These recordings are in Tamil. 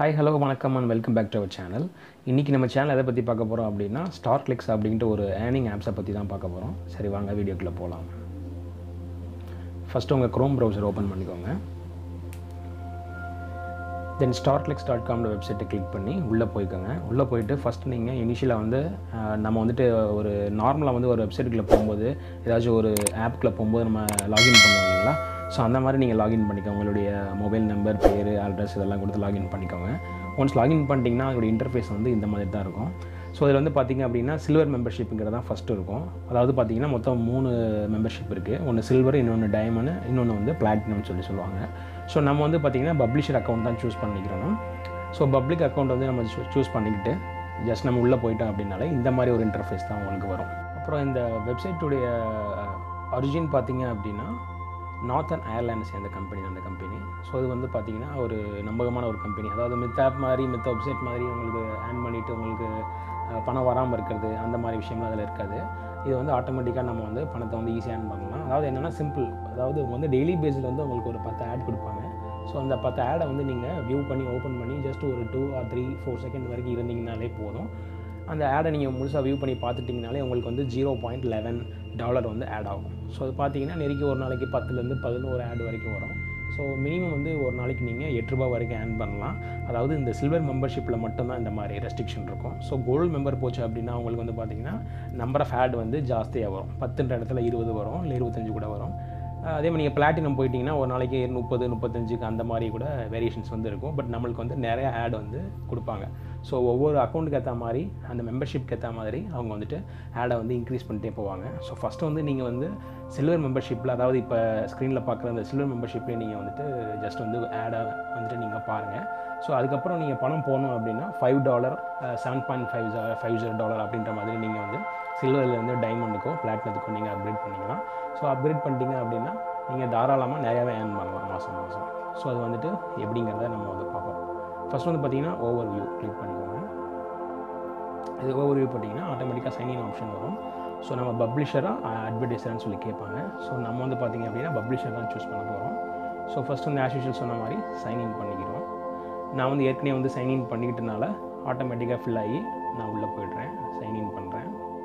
ஹாய் ஹலோ வணக்கம் and welcome back to our channel இன்றைக்கி நம்ம சேனல் எதை பற்றி பார்க்க போகிறோம் அப்படின்னா ஸ்டார் கிளிக்ஸ் அப்படின்ட்டு ஒரு ஏர்னிங் ஆப்ஸை பற்றி தான் பார்க்க போகிறோம் சரி வாங்க வீடியோக்குள்ளே போகலாம் ஃபஸ்ட்டு உங்கள் க்ரோம் ப்ரௌசர் ஓப்பன் பண்ணிக்கோங்க தென் ஸ்டார்க்ளிக்ஸ் டாட் காம்ல வெப்சைட்டை கிளிக் பண்ணி உள்ளே போய்க்கோங்க உள்ளே போயிட்டு ஃபஸ்ட் நீங்கள் இனிஷியலாக வந்து அஹ், நம்ம வந்துட்டு ஒரு நார்மலாக வந்து ஒரு வெப்சைட்டுக்குள்ளே போகும்போது ஏதாச்சும் ஒரு ஆப்புக்குள்ளே போகும்போது நம்ம லாகின் பண்ணுவோம் இல்லைங்களா ஸோ அந்த மாதிரி நீங்கள் லாகின் பண்ணிக்கோங்க உங்களுடைய மொபைல் நம்பர் பேர் அட்ரஸ் இதெல்லாம் கொடுத்து லாகின் பண்ணிக்கோங்க ஒன்ஸ் லாகின் பண்ணிட்டீங்கன்னா அதோட இன்டர்ஃபேஸ் வந்து இந்த மாதிரி தான் இருக்கும் ஸோ இதில் வந்து பார்த்தீங்க அப்படின்னா சில்வர் மெம்பர்ஷிப்புங்கிறது தான் ஃபஸ்ட்டு இருக்கும் அதாவது பார்த்தீங்கன்னா மொத்தம் மூணு மெம்பர்ஷிப் இருக்குது ஒன்று சில்வர் இன்னொன்று டைமண்ட் இன்னொன்று வந்து பிளாட்டினம்னு சொல்லி சொல்லுவாங்க ஸோ நம்ம வந்து பார்த்திங்கன்னா பப்ளிஷர் அக்கௌண்ட் தான் சூஸ் பண்ணிக்கிறோம் ஸோ பப்ளிக் அக்கௌண்ட் வந்து நம்ம சூஸ் பண்ணிக்கிட்டு ஜஸ்ட் நம்ம உள்ளே போயிட்டோம் அப்படின்னாலே இந்த மாதிரி ஒரு இன்டர்ஃபேஸ் தான் உங்களுக்கு வரும் அப்புறம் இந்த வெப்சைட்டுடைய ஒரிஜின் பார்த்தீங்க அப்படின்னா நார்த்தன் அயர்லாண்டை சேர்ந்த கம்பெனி அந்த கம்பெனி ஸோ இது வந்து பார்த்தீங்கன்னா ஒரு நம்பகமான ஒரு கம்பெனி அதாவது மித்த ஆப் மாதிரி மித்த வெப்சைட் மாதிரி உங்களுக்கு ஆன் பண்ணிவிட்டு உங்களுக்கு அஹ், பணம் வராமல் இருக்கிறது அந்த மாதிரி விஷயம்லாம் அதில் இருக்காது இது வந்து ஆட்டோமேட்டிக்காக நம்ம வந்து பணத்தை வந்து ஈஸியாக ஆன் பண்ணலாம் அதாவது என்னென்னா சிம்பிள் அதாவது வந்து டெய்லி பேஸில் வந்து உங்களுக்கு ஒரு பத்து ஆட் கொடுப்பாங்க ஸோ அந்த பத்து ஆடை வந்து நீங்கள் வியூ பண்ணி ஓப்பன் பண்ணி ஜஸ்ட் ஒரு two or three four second வரைக்கும் இருந்தீங்கனாலே போதும் அந்த ஆடை நீங்கள் முழுசாக வியூ பண்ணி பார்த்துட்டிங்கனாலே உங்களுக்கு வந்து ஜீரோ பாயிண்ட் லெவன் டாலர் வந்து ஆட் ஆகும் ஸோ அது பார்த்தீங்கன்னா நெருக்கி ஒரு நாளைக்கு பத்துலேருந்து பதினோரு ஆட் வரைக்கும் வரும் ஸோ மினிமம் வந்து ஒரு நாளைக்கு நீங்கள் எட்டு ரூபா வரைக்கும் ஏர்ன் பண்ணலாம் அதாவது இந்த சில்வர் மெம்பர்ஷிப்பில் மட்டும்தான் இந்த மாதிரி ரெஸ்ட்ரிக்ஷன் இருக்கும் ஸோ கோல்டு மெம்பர் போச்சு அப்படின்னா உங்களுக்கு வந்து பார்த்தீங்கன்னா நம்பர் ஆஃப் ஆட் வந்து ஜாஸ்தியாக வரும் பத்துன்ற இடத்துல இருபது வரும் இல்லை இருபத்தஞ்சு கூட வரும் அஹ் அதே மாதிரி நீங்கள் பிளாட்டினம் போயிட்டீங்கன்னா ஒரு நாளைக்கு முப்பது முப்பத்தஞ்சுக்கு அந்த மாதிரி கூட வேரியேஷன்ஸ் வந்து இருக்கும் பட் நம்மளுக்கு வந்து நிறைய ஆட் வந்து கொடுப்பாங்க ஸோ ஒவ்வொரு அக்கௌண்ட்டுக்கு ஏற்ற மாதிரி அந்த மெம்பர்ஷிப்க்கு ஏற்ற மாதிரி அவங்க வந்துட்டு ஆடை வந்து இன்க்ரீஸ் பண்ணிட்டே போவாங்க ஸோ ஃபஸ்ட்டு வந்து நீங்கள் வந்து சில்வர் மெம்பர்ஷிப்பில் அதாவது இப்போ ஸ்க்ரீனில் பார்க்குற அந்த சில்வர் மெம்பர்ஷிப்லேயே நீங்கள் வந்துட்டு ஜஸ்ட் வந்து ஆடை வந்துட்டு நீங்கள் பாருங்கள் ஸோ அதுக்கப்புறம் நீங்கள் பணம் போகணும் அப்படின்னா five dollar seven point five five zero dollar அப்படின்ற மாதிரி நீங்கள் வந்து சில்வர்லேருந்து டைமண்டுக்கோ பிளாட்டினத்துக்கோ நீங்கள் அப்கிரேட் பண்ணிக்கலாம் ஸோ அப்கிரேட் பண்ணிட்டீங்க அப்படின்னா நீங்கள் தாராளமாக நிறையாவே ஏர்ன் பண்ணலாம் மாதம் மாதம் ஸோ அது வந்துட்டு எப்படிங்கிறத நம்ம வந்து பார்ப்போம் ஃபர்ஸ்ட் வந்து பார்த்தீங்கன்னா ஓவர் வியூ கிளிக் பண்ணிக்கோங்க இது ஓவர் வியூ பண்ணிங்கன்னா ஆட்டோமேட்டிக்காக சைன்இன் ஆப்ஷன் வரும் ஸோ நம்ம பப்ளிஷராக அட்வர்டைஸர்னு சொல்லி கேட்பாங்க ஸோ நம்ம வந்து பார்த்தீங்க அப்படின்னா பப்ளிஷர் தான் சூஸ் பண்ண போகிறோம் ஸோ ஃபஸ்ட் வந்து ஆஸ் யூஷுவல் சொன்ன மாதிரி சைன்இன் பண்ணிக்கிறோம் நான் வந்து ஏற்கனவே வந்து சைன்இன் பண்ணிக்கிட்டனால ஆட்டோமேட்டிக்காக ஃபில் ஆகி நான் உள்ளே போய்ட்றேன் சைன்இன் பண்ணுறேன்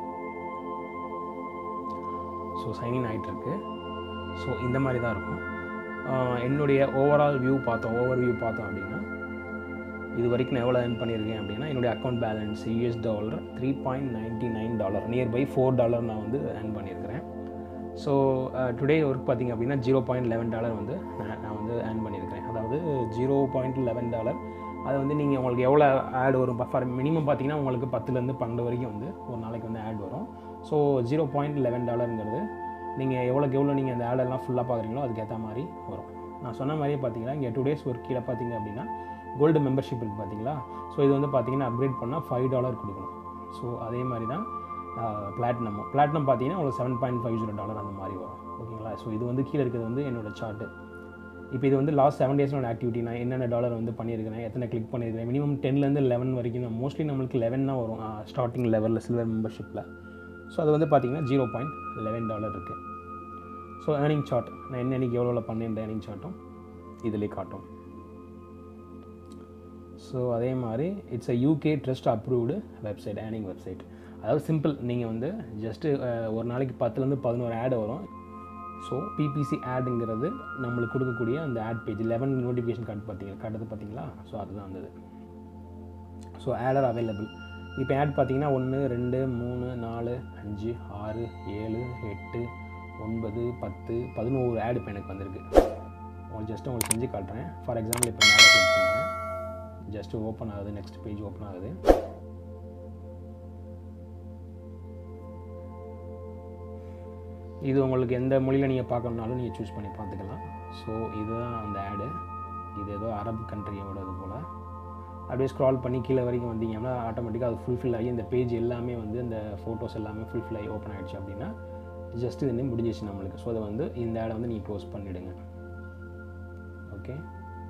ஸோ சைன்இன் ஆகிட்டுருக்கு ஸோ இந்த மாதிரி தான் இருக்கும் ஆஹ் என்னுடைய ஓவரால் வியூ பார்த்தோம் ஓவர் வியூ பார்த்தோம் அப்படின்னா இது வரைக்கும் நான் எவ்வளோ earn பண்ணியிருக்கேன் அப்படின்னா என்னுடைய account balance US dollar three point ninety nine dollar nearby four dollar நான் வந்து earn பண்ணியிருக்கிறேன் ஸோ டுடே ஒர்க் பார்த்தீங்க அப்படின்னா ஜீரோ பாயிண்ட் லெவன் டாலர் வந்து நான் நான் வந்து earn பண்ணியிருக்கிறேன் அதாவது ஜீரோ பாயிண்ட் லெவன் டாலர் அது வந்து நீங்கள் உங்களுக்கு எவ்வளோ ஆட் வரும் ஃபார் மினிமம் பார்த்தீங்கன்னா உங்களுக்கு பத்துலேருந்து பன்னெண்டு வரைக்கும் வந்து ஒரு நாளைக்கு வந்து ஆட் வரும் ஸோ ஜீரோ பாயிண்ட் லெவன் டாலருங்கிறது நீங்கள் எவ்வளோக்கு எவ்வளோ நீங்கள் அந்த ஆடெல்லாம் ஃபுல்லாக பார்க்குறீங்களோ அதுக்கேற்ற மாதிரி வரும் நான் சொன்ன மாதிரியே பார்த்தீங்கன்னா இங்கே டூ டேஸ் ஒர்க் கீழே பார்த்தீங்க அப்படின்னா கோல்டு மெம்பர்ஷிப் இருக்குது பார்த்தீங்களா ஸோ இது வந்து பார்த்தீங்கன்னா அப்கிரேட் பண்ணால் ஃபைவ் டாலர் கொடுக்கணும் ஸோ அதே மாதிரி தான் பிளாட்டினம் பிளாட்டினம் பார்த்தீங்கன்னா உங்களுக்கு seven point five zero dollar அந்த மாதிரி வரும் ஓகேங்களா ஸோ இது வந்து கீழே இருக்கிறது வந்து என்னோட சார்ட்டு இப்போ இது வந்து லாஸ்ட் செவன் டேஸோட ஆக்டிவிட்டி நான் என்னென்ன டாலர் வந்து பண்ணியிருக்கிறேன் எத்தனை கிளிக் பண்ணியிருக்கிறேன் மினிமம் டென்லேருந்து லெவன் வரைக்கும் மோஸ்ட்லி நம்மளுக்கு லெவன் தான் வரும் ஸ்டார்டிங் லெவலில் சில்வர் மெம்பர்ஷிப்பில் ஸோ அது வந்து பார்த்தீங்கன்னா ஜீரோ பாயிண்ட் லெவன் டாலர் இருக்குது ஸோ ஏர்னிங் சார்ட் நான் என்ன அன்றைக்கி எவ்வளோ பண்ணேன் ஏர்னிங் சார்ட்டும் இதிலே காட்டும் ஸோ அதே மாதிரி it's a UK trust approved website earning website அதாவது சிம்பிள் நீங்கள் வந்து ஜஸ்ட்டு ஒரு நாளைக்கு பத்துலேருந்து பதினோரு ஆட் வரும் ஸோ பிபிசி ஆடுங்கிறது நம்மளுக்கு கொடுக்கக்கூடிய அந்த ad page eleven notification card பார்த்தீங்க காட்டுறது பார்த்தீங்களா ஸோ அதுதான் வந்தது ஸோ ஆடர் அவைலபிள் இப்போ ஆட் பார்த்தீங்கன்னா ஒன்று ரெண்டு மூணு நாலு அஞ்சு ஆறு ஏழு எட்டு ஒன்பது பத்து பதினோரு ஆட் இப்போ எனக்கு வந்திருக்கு உங்களுக்கு ஜஸ்ட் உங்களுக்கு செஞ்சு காட்டுறேன் ஃபார் எக்ஸாம்பிள் இப்போ ஆடை கிளிக் பண்ணுறேன் ஜஸ்ட் ஓப்பன் ஆகுது நெக்ஸ்ட் பேஜ் ஓப்பன் ஆகுது இது உங்களுக்கு எந்த மொழியில் நீங்கள் பார்க்கணுனாலும் நீங்கள் சூஸ் பண்ணி பார்த்துக்கலாம் ஸோ இதுதான் அந்த ஆடு இது ஏதோ அரபு கண்ட்ரியோட இது போல் அப்படியே ஸ்க்ரால் பண்ணி கீழே வரைக்கும் வந்தீங்கன்னா ஆட்டோமேட்டிக்காக அது ஃபுல்ஃபில் ஆகி இந்த பேஜ் எல்லாமே வந்து இந்த ஃபோட்டோஸ் எல்லாமே ஃபுல்ஃபில் ஆகி ஓப்பன் ஆகிடுச்சு அப்படின்னா ஜஸ்ட் இது வந்து முடிஞ்சிச்சு நம்மளுக்கு ஸோ அதை வந்து இந்த ஆடை வந்து நீங்கள் க்ளோஸ் பண்ணிவிடுங்க ஓகே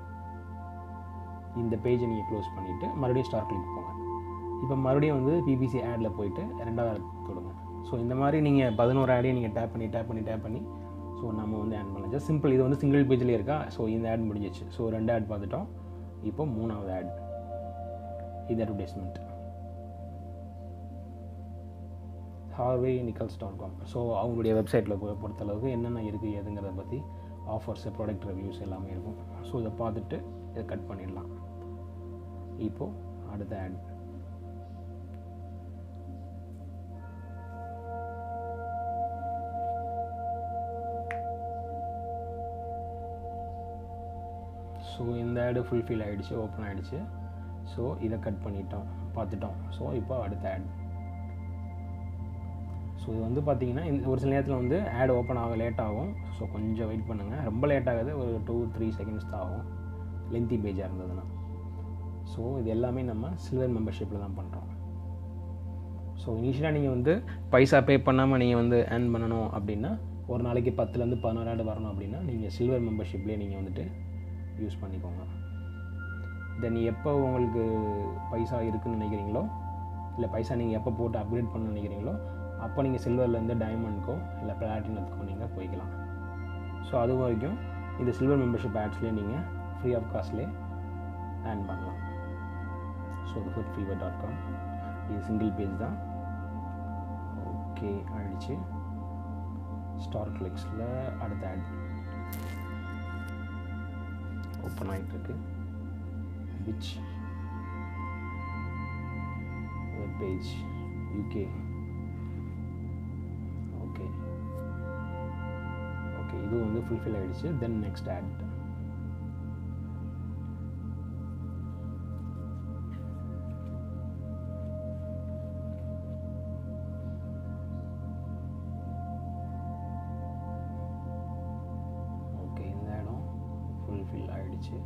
இந்த பேஜை நீங்கள் க்ளோஸ் பண்ணிவிட்டு மறுபடியும் ஸ்டார் கிளிக் போங்க இப்போ மறுபடியும் வந்து பிபிசி ஆடில் போயிட்டு ரெண்டாவது தொடுங்க ஸோ இந்த மாதிரி நீங்கள் பதினோரு ஆடையும் நீங்கள் டேப் பண்ணி டேப் பண்ணி டேப் பண்ணி ஸோ நம்ம வந்து ஆட் பண்ணலாம் ஜஸ்ட் சிம்பிள் இது வந்து சிங்கிள் பேஜ்லேயே இருக்கா ஸோ இந்த ஆட் முடிஞ்சிச்சு ஸோ ரெண்டு ஆட் பார்த்துட்டோம் இப்போ மூணாவது ஆட் இது advertisement Harvey Nichols dot com so அவங்களுடைய வெப்சைட்டில் பொறுத்தளவுக்கு என்னென்ன இருக்குது ஏதுங்கிறத பற்றி ஆஃபர்ஸ் ப்ராடக்ட் ரிவ்யூஸ் எல்லாமே இருக்கும் ஸோ இதை பார்த்துட்டு இதை கட் பண்ணிடலாம் இப்போது அடுத்த ஆட் ஸோ இந்த ஆடு ஃபுல்ஃபில் ஆகிடுச்சு ஓப்பன் ஆகிடுச்சு ஸோ இதை கட் பண்ணிட்டோம் பார்த்துட்டோம் ஸோ இப்போ அடுத்த ஆட் ஸோ இது வந்து பார்த்தீங்கன்னா இந்த ஒரு சில நேரத்தில் வந்து ஆட் ஓப்பன் ஆக லேட் ஆகும் ஸோ கொஞ்சம் வெயிட் பண்ணுங்கள் ரொம்ப லேட் ஆகுது ஒரு டூ த்ரீ செகண்ட்ஸ் தான் ஆகும் லென்த்தி பேஜாக இருந்ததுன்னா ஸோ இது எல்லாமே நம்ம சில்வர் மெம்பர்ஷிப்பில் தான் பண்ணுறோம் ஸோ இனிஷியலாக நீங்கள் வந்து பைசா பே பண்ணாமல் நீங்கள் வந்து ஏர்ன் பண்ணணும் அப்படின்னா ஒரு நாளைக்கு பத்துலேருந்து பதினோரு ஆடு வரணும் அப்படின்னா நீங்கள் சில்வர் மெம்பர்ஷிப்லேயே நீங்கள் வந்துட்டு யூஸ் பண்ணிக்கோங்க தென் எப்போ உங்களுக்கு பைசா இருக்குன்னு நினைக்கிறீங்களோ இல்லை பைசா நீங்கள் எப்போ போட்டு அப்கிரேட் பண்ண நினைக்கிறீங்களோ அப்போ நீங்கள் சில்வர்லேருந்து டைமண்ட்க்கோ இல்லை பிளாட்டினத்துக்கோ நீங்கள் போய்க்கலாம் ஸோ அது வரைக்கும் இந்த சில்வர் மெம்பர்ஷிப் ஆட்ஸ்லேயே நீங்கள் ஃப்ரீ ஆஃப் காஸ்ட்லேயே ஏர்ன் பண்ணலாம் ஸோ இது ஃபுட் ஃபீவர் டாட் காம் இது சிங்கிள் பேஜ் தான் ஓகே ஆயிடுச்சு ஸ்டார் கிளிக்ஸில் அடுத்த ஆட் ஓப்பன் ஆகிட்டுருக்கு which web page UK okay okay இது வந்து ஃபுல்ஃபில் ஆகிடுச்சு தென் நெக்ஸ்ட் ஆட் ஓகே இந்த இடம் ஃபுல்ஃபில் ஆகிடுச்சு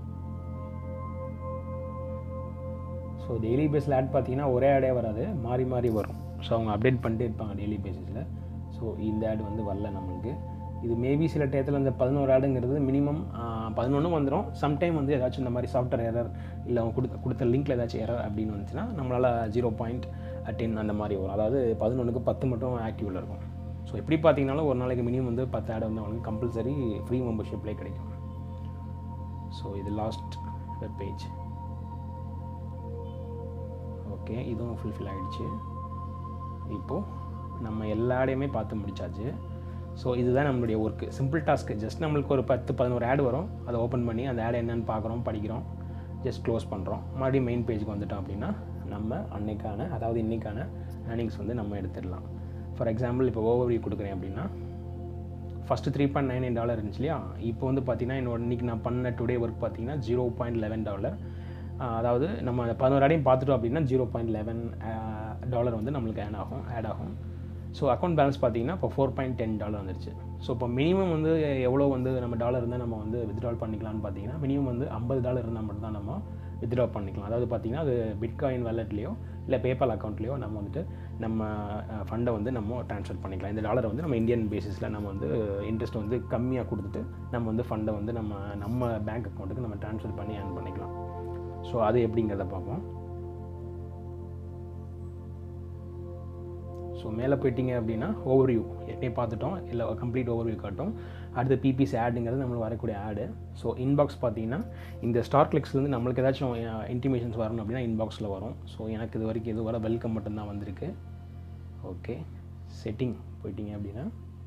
ஸோ டெய்லி பேஸில் ஆட் பார்த்தீங்கன்னா ஒரே ஆடே வராது மாறி மாறி வரும் ஸோ அவங்க அப்டேட் பண்ணிட்டே இருப்பாங்க டெய்லி பேசிஸில் ஸோ இந்த ஆட் வந்து வரல நம்மளுக்கு இது மேபி சில டயத்தில் இந்த பதினோரு ஆடுங்கிறது மினிமம் பதினொன்று வந்துடும் சம்டைம் வந்து ஏதாச்சும் இந்த மாதிரி சாஃப்ட்வேர் எரர் இல்லை அவங்க கொடுத்த கொடுத்த லிங்க்கில் ஏதாச்சும் எரர் அப்படின்னு வந்துச்சுன்னா நம்மளால் ஜீரோ பாயிண்ட் டென் அந்த மாதிரி வரும் அதாவது பதினொன்றுக்கு பத்து மட்டும் ஆக்டிவில் இருக்கும் ஸோ எப்படி பார்த்தீங்கனாலும் ஒரு நாளைக்கு மினிமம் வந்து பத்து ஆடு வந்து அவங்களுக்கு கம்பல்சரி ஃப்ரீ மெம்பர்ஷிப்லேயே கிடைக்கும் ஸோ இது லாஸ்ட் வெப் பேஜ் ஓகே இதுவும் ஃபுல்ஃபில் ஆகிடுச்சு இப்போது நம்ம எல்லா ஆடையுமே பார்த்து முடிச்சாச்சு ஸோ இதுதான் நம்மளுடைய ஒர்க்கு சிம்பிள் டாஸ்க்கு ஜஸ்ட் நம்மளுக்கு ஒரு பத்து பதினோரு ஆடு வரும் அதை ஓப்பன் பண்ணி அந்த ஆடு என்னென்னு பார்க்குறோம் படிக்கிறோம் ஜஸ்ட் க்ளோஸ் பண்ணுறோம் மறுபடியும் மெயின் பேஜுக்கு வந்துட்டோம் அப்படின்னா நம்ம அன்னைக்கான அதாவது இன்றைக்கான ஏர்னிங்ஸ் வந்து நம்ம எடுத்துடலாம் ஃபார் எக்ஸாம்பிள் இப்போ ஓவர் வியூ கொடுக்குறேன் அப்படின்னா first three point nine nine dollar இருந்துச்சு இல்லையா இப்போ வந்து பார்த்தீங்கன்னா என்னோட இன்றைக்கி நான் பண்ண டுடே ஒர்க் பார்த்தீங்கன்னா ஜீரோ பாயிண்ட் லெவன் டாலர் அதாவது நம்ம பதினோரு ஆடையும் பார்த்துட்டோம் அப்படின்னா ஜீரோ பாயிண்ட் லெவன் டாலர் வந்து நம்மளுக்கு ஆட் ஆகும் ஆட் ஆகும் ஸோ அக்கௌண்ட் பேலன்ஸ் பார்த்தீங்கன்னா இப்போ ஃபோர் பாயிண்ட் டென் டாலர் வந்துருச்சு ஸோ இப்போ மினிமம் வந்து எவ்வளோ வந்து நம்ம டாலர் இருந்தால் நம்ம வந்து வித்ட்ரால் பண்ணிக்கலாம்னு பார்த்தீங்கன்னா மினிமம் வந்து ஐம்பது டாலர் இருந்தால் மட்டும் தான் நம்ம வித்ட்ரா பண்ணிக்கலாம் அதாவது பார்த்தீங்கன்னா அது பிட்காயின் வாலெட்லேயோ இல்லை பேபால் அக்கௌண்ட்லேயோ நம்ம வந்துட்டு நம்ம ஃபண்டை வந்து நம்ம ட்ரான்ஸ்ஃபர் பண்ணிக்கலாம் இந்த டாலரை வந்து நம்ம இந்தியன் பேசிஸில் நம்ம வந்து இன்ட்ரெஸ்ட் வந்து கம்மியாக கொடுத்துட்டு நம்ம வந்து ஃபண்டை வந்து நம்ம நம்ம பேங்க் அக்கௌண்ட்டுக்கு நம்ம ட்ரான்ஸ்ஃபர் பண்ணி ஏர்ன் பண்ணிக்கலாம் ஸோ அது எப்படிங்கிறத பார்ப்போம் ஸோ மேலே போயிட்டீங்க அப்படின்னா ஓவர்வியூ ஏற்கனவே பார்த்துட்டோம் இல்லை கம்ப்ளீட் ஓவர்வியூ காட்டும் அடுத்து பிபிசி ஆடுங்கிறது நம்மளுக்கு வரக்கூடிய ஆடு ஸோ இன்பாக்ஸ் பார்த்தீங்கன்னா இந்த ஸ்டார் கிளிக்ஸ்லேருந்து நம்மளுக்கு ஏதாச்சும் இன்டிமேஷன்ஸ் வரணும் அப்படின்னா இன்பாக்ஸில் வரும் ஸோ எனக்கு இது வரைக்கும் இது வர வெல்கம் மட்டும்தான் வந்திருக்கு ஓகே செட்டிங் போயிட்டீங்க அப்படின்னா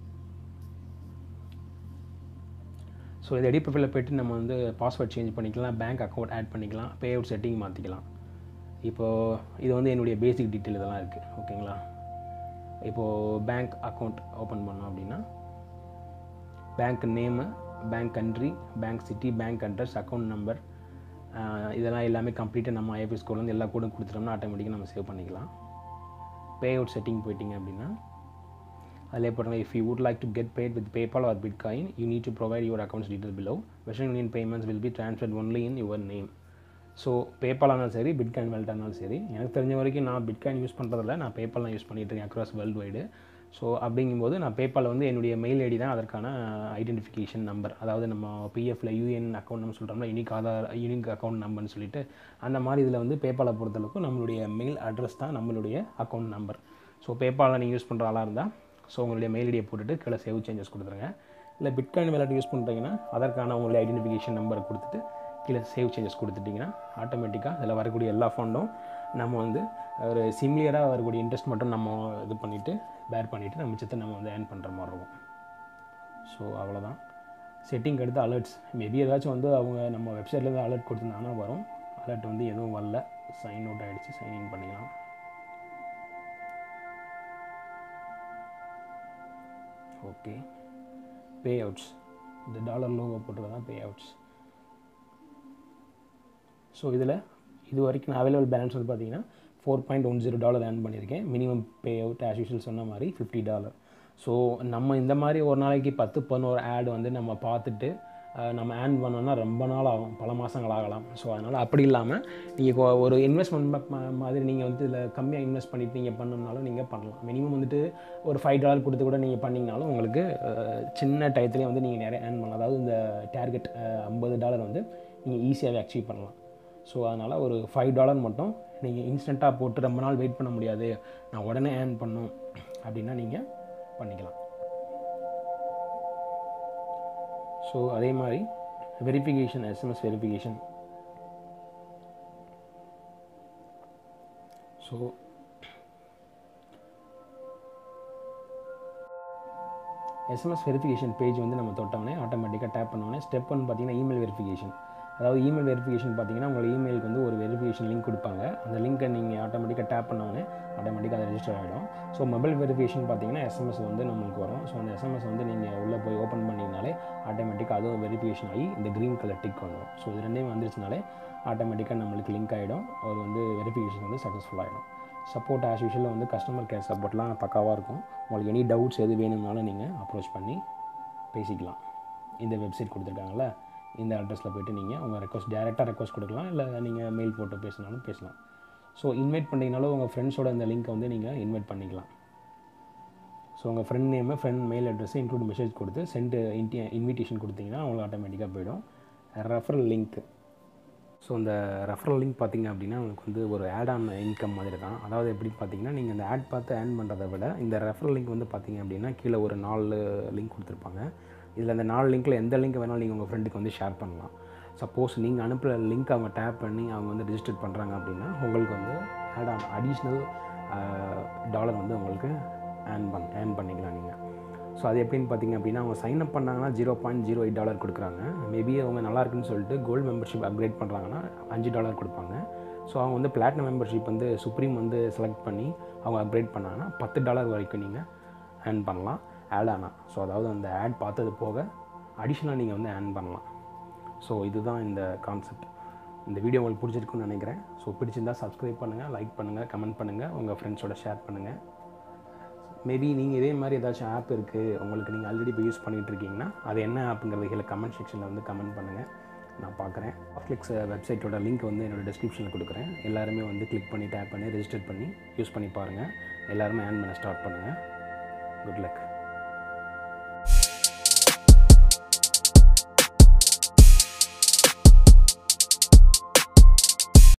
ஸோ இது எடி ப்ரொஃபைலில் போய்ட்டு நம்ம வந்து பாஸ்வேர்ட் சேஞ்ச் பண்ணிக்கலாம் பேங்க் அக்கௌண்ட் ஆட் பண்ணிக்கலாம் பே அவுட் செட்டிங் மாற்றிக்கலாம் இப்போது இது வந்து என்னுடைய பேசிக் டீட்டெயில் இதெல்லாம் இருக்குது ஓகேங்களா இப்போது பேங்க் அக்கௌண்ட் ஓப்பன் பண்ணோம் அப்படின்னா bank name bank country bank city bank address account number இதெல்லாம் எல்லாமே கம்ப்ளீட்டாக நம்ம ஐஎஃப்எஸ் கோட்லேருந்து எல்லா கோடும் கொடுத்துட்டோம்னா ஆட்டோமேட்டிக்காக நம்ம சேவ் பண்ணிக்கலாம் பே அவுட் செட்டிங் போயிட்டீங்க அப்படின்னா அதிலே போட்டாங்க if you would like to get paid with PayPal or bitcoin you need to provide your accounts detail below Western Union payments will be transferred only in your name so பேபாலானாலும் சரி பிட்காயின் வேல்ட்டானாலும் சரி எனக்கு தெரிஞ்ச வரைக்கும் நான் பிட்காயின் யூஸ் பண்ணுறதில்ல நான் பேபால் தான் யூஸ் பண்ணிட்டு இருக்கேன் அக்ராஸ் வேர்ல்டு வைடு ஸோ அப்படிங்கும்போது நான் பேபால் வந்து என்னுடைய மெயில் ஐடி தான் அதற்கான ஐடென்டிஃபிகேஷன் நம்பர் அதாவது நம்ம பிஎஃப்ல யூஎன் அக்கௌண்ட் நம்ம சொல்கிறோம்னா யூனிக் ஆதார் யூனிக் அக்கௌண்ட் நம்பர்னு சொல்லிட்டு அந்த மாதிரி இதில் வந்து பேபாலை பொறுத்தளவுக்கு நம்மளுடைய மெயில் அட்ரஸ் தான் நம்மளுடைய அக்கௌண்ட் நம்பர் ஸோ பேபாலை நீங்கள் யூஸ் பண்ணுற ஆளாக இருந்தால் ஸோ உங்களுடைய மெயில் ஐடியை போட்டுட்டு கீழே சேவ் சேஞ்சஸ் கொடுத்துருங்க இல்லை பிட்காயின் வேலட் யூஸ் பண்ணுறீங்கன்னா அதற்கான உங்களுடைய ஐடென்டிஃபிகேஷன் நம்பர் கொடுத்துட்டு கீழே சேவ் சேஞ்சஸ் கொடுத்துட்டிங்கன்னா ஆட்டோமேட்டிக்காக அதில் வரக்கூடிய எல்லா ஃபண்டும் நம்ம வந்து ஒரு சிமிலியராக வரக்கூடிய இன்ட்ரெஸ்ட் மட்டும் நம்ம இது பண்ணிவிட்டு பேர் பண்ணிவிட்டு நம்ம மிச்சத்தை நம்ம வந்து ஏர்ன் பண்ணுற மாதிரி இருக்கும் ஸோ அவ்வளோதான் செட்டிங் எடுத்து அலர்ட்ஸ் மேபி ஏதாச்சும் வந்து அவங்க நம்ம வெப்சைட்லேருந்து அலர்ட் கொடுத்துருந்தாங்கன்னா வரும் அலர்ட் வந்து எதுவும் வரல சைன் அவுட் ஆகிடுச்சு சைன் இன் பண்ணிக்கலாம் ஓகே பே அவுட்ஸ் இந்த டாலர் லோகோ போட்டுருதான் பே அவுட்ஸ் ஸோ இதில் இது வரைக்கும் நான் அவைலபிள் பேலன்ஸ் வந்து பார்த்தீங்கன்னா four point one zero dollar earn பண்ணியிருக்கேன் minimum pay out as usual சொன்ன மாதிரி ஃபிஃப்டி டாலர் ஸோ நம்ம இந்த மாதிரி ஒரு நாளைக்கு பத்து பதினோரு ஆட் வந்து நம்ம பார்த்துட்டு அஹ், நம்ம ஏர்ன் பண்ணோன்னா ரொம்ப நாள் ஆகும் பல மாதங்கள் ஆகலாம் ஸோ அதனால் அப்படி இல்லாமல் நீங்கள் ஒரு இன்வெஸ்ட்மெண்ட் மாதிரி நீங்கள் வந்து இதில் கம்மியாக இன்வெஸ்ட் பண்ணிட்டு நீங்கள் பண்ணணும்னாலும் நீங்கள் பண்ணலாம் மினிமம் வந்துட்டு ஒரு ஃபைவ் டாலர் கொடுத்து கூட நீங்கள் பண்ணிங்கனாலும் உங்களுக்கு அஹ், சின்ன டயத்துலேயே வந்து நீங்கள் நிறைய ஏர்ன் பண்ணலாம் அதாவது இந்த டார்கெட் ஐம்பது டாலர் வந்து நீங்கள் ஈஸியாகவே அச்சீவ் பண்ணலாம் ஸோ அதனால் ஒரு ஃபைவ் டாலர் மட்டும் நீங்கள் இன்ஸ்டண்ட்டாக போட்டு ரொம்ப நாள் வெயிட் பண்ண முடியாது நான் உடனே ஏர்ன் பண்ணும் அப்படின்னா நீங்கள் பண்ணிக்கலாம் ஸோ அதே மாதிரி verification SMS verification so SMS verification page வந்து நம்ம தொட்டோடனே ஆட்டோமேட்டிக்காக டேப் பண்ணோடனே ஸ்டெப் ஒன் பார்த்தீங்கன்னா இமெயில் வெரிஃபிகேஷன் அதாவது இமெயில் வெரிஃபிகேஷன் பார்த்தீங்கன்னா உங்கள் இமெயிலுக்கு வந்து ஒரு வெரிஃபிகேஷன் லிங்க் கொடுப்பாங்க அந்த லிங்க்கை நீங்கள் ஆட்டோமேட்டிக்காக டேப் பண்ணோடனே ஆட்டோமேட்டிக்காக அது ரெஜிஸ்டர் ஆகிடும் ஸோ மொபைல் வெரிஃபிகேஷன் பார்த்தீங்கன்னா எஸ்எம்எஸ் வந்து நம்மளுக்கு வரும் ஸோ அந்த எஸ்எம்எஸ் வந்து நீங்கள் உள்ளே போய் ஓப்பன் பண்ணிங்கனாலே ஆட்டோமேட்டிக்காக அதுவும் வெரிஃபிகேஷன் ஆகி இந்த க்ரீன் கலர் டிக் வந்துடும் ஸோ இது ரெண்டையும் வந்துருச்சுனாலே ஆட்டோமேட்டிக்காக நம்மளுக்கு லிங்க் ஆகிடும் அது வந்து வெரிஃபிகேஷன் வந்து சக்ஸஸ்ஃபுல் ஆகிடும் சப்போர்ட் ஆஸ் யூஷுவல் வந்து கஸ்டமர் கேர் சப்போர்ட்லாம் பக்காவாக இருக்கும் உங்களுக்கு எனி டவுட்ஸ் எது வேணும்னாலும் நீங்கள் அப்ரோச் பண்ணி பேசிக்கலாம் இந்த வெப்சைட் கொடுத்துருக்காங்கல்ல இந்த அட்ரஸில் போய்ட்டு நீங்கள் உங்கள் ரெக்வஸ்ட் டேரெக்டாக ரெக்வஸ்ட் கொடுக்கலாம் இல்லை நீங்கள் மெயில் போட்டு பேசினாலும் பேசலாம் ஸோ இன்வைட் பண்ணிங்கனாலும் உங்கள் ஃப்ரெண்ட்ஸோட இந்த லிங்க்கை வந்து நீங்கள் இன்வைட் பண்ணிக்கலாம் ஸோ உங்கள் ஃப்ரெண்ட் நேமு ஃப்ரெண்ட் மெயில் அட்ரஸை இன்க்ளூட் மெசேஜ் கொடுத்து சென்ட் இன்டி இன்விடேஷன் கொடுத்தீங்கன்னா அவங்களுக்கு ஆட்டோமேட்டிக்காக போயிடும் ரெஃபரல் லிங்க் ஸோ இந்த ரெஃபரல் லிங்க் பார்த்தீங்க அப்படின்னா உங்களுக்கு வந்து ஒரு ஆட் ஆன் இன்கம் மாதிரி தான் அதாவது எப்படி பார்த்தீங்கன்னா நீங்கள் இந்த ஆட் பார்த்து ஏர்ன் பண்ணுறதை விட இந்த ரெஃபரல் லிங்க் வந்து பார்த்தீங்க அப்படின்னா கீழே ஒரு நாலு லிங்க் கொடுத்துருப்பாங்க இதில் அந்த நாலு லிங்க்கில் எந்த லிங்க் வேணாலும் நீங்கள் உங்கள் ஃப்ரெண்டுக்கு வந்து ஷேர் பண்ணலாம் சப்போஸ் நீங்கள் அனுப்புகிற லிங்க் அவங்க டேப் பண்ணி அவங்க வந்து ரிஜிஸ்டர் பண்ணுறாங்க அப்படின்னா உங்களுக்கு வந்து ஆட் ஆன் அடிஷ்னல் டாலர் வந்து உங்களுக்கு ஏர்ன் பண் ஏர்ன் பண்ணிக்கலாம் நீங்கள் ஸோ அது எப்படின்னு பார்த்தீங்க அப்படின்னா அவங்க சைன் அப் பண்ணாங்கன்னா zero point zero eight dollar கொடுக்குறாங்க மேபி அவங்க நல்லா இருக்குன்னு சொல்லிட்டு கோல்டு மெம்பர்ஷிப் அப்கிரேட் பண்ணுறாங்கன்னா அஞ்சு டாலர் கொடுப்பாங்க ஸோ அவங்க வந்து பிளாட்டினம் மெம்பர்ஷிப் வந்து சுப்ரீம் வந்து செலக்ட் பண்ணி அவங்க அப்கிரேட் பண்ணாங்கன்னா பத்து டாலர் வரைக்கும் நீங்கள் ஏர்ன் பண்ணலாம் ஆட் ஆனால் ஸோ அதாவது அந்த ஆட் பார்த்தது போக அடிஷ்னலாக நீங்கள் வந்து ஏர்ன் பண்ணலாம் ஸோ இதுதான் இந்த கான்செப்ட் இந்த வீடியோ உங்களுக்கு பிடிச்சிருக்குன்னு நினைக்கிறேன் ஸோ பிடிச்சிருந்தா சப்ஸ்கிரைப் பண்ணுங்கள் லைக் பண்ணுங்கள் கமெண்ட் பண்ணுங்கள் உங்கள் ஃப்ரெண்ட்ஸோட ஷேர் பண்ணுங்கள் மேபி நீங்கள் இதே மாதிரி ஏதாச்சும் ஆப் இருக்குது உங்களுக்கு நீங்கள் ஆல்ரெடி இப்போ யூஸ் பண்ணிகிட்டு இருக்கீங்கன்னா அது என்ன ஆப்புங்கிறது கீழே கமெண்ட் செக்ஷனில் வந்து கமெண்ட் பண்ணுங்கள் நான் பார்க்குறேன் ஆஃப்ளிக்ஸ் வெப்சைட்டோட லிங்க் வந்து என்னோடய டிஸ்கிரிப்ஷனில் கொடுக்குறேன் எல்லாருமே வந்து கிளிக் பண்ணி டேப் பண்ணி ரெஜிஸ்டர் பண்ணி யூஸ் பண்ணி பாருங்கள் எல்லாருமே ஏர்ன் பண்ண ஸ்டார்ட் பண்ணுங்கள் குட் லக்